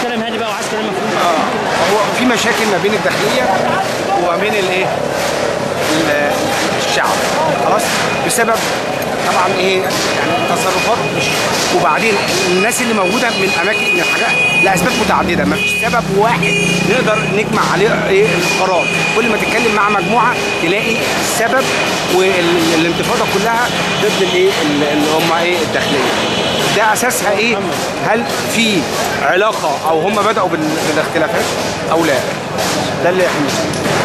كلام هادي بقى وعايز كلام مفهوم بقى اه هو في مشاكل ما بين الداخليه وما بين الايه ال- الشعب خلاص بسبب طبعا ايه يعني تصرفات مش وبعدين الناس اللي موجوده من اماكن من حاجات لاسباب متعدده ما فيش سبب واحد نقدر نجمع عليه ايه القرار كل ما تتكلم مع مجموعه تلاقي السبب والانتفاضه كلها ضد الايه اللي هم ايه الداخليه ده اساسها ايه هل في علاقه او هم بداوا بال- بالاختلافات او لا ده اللي احنا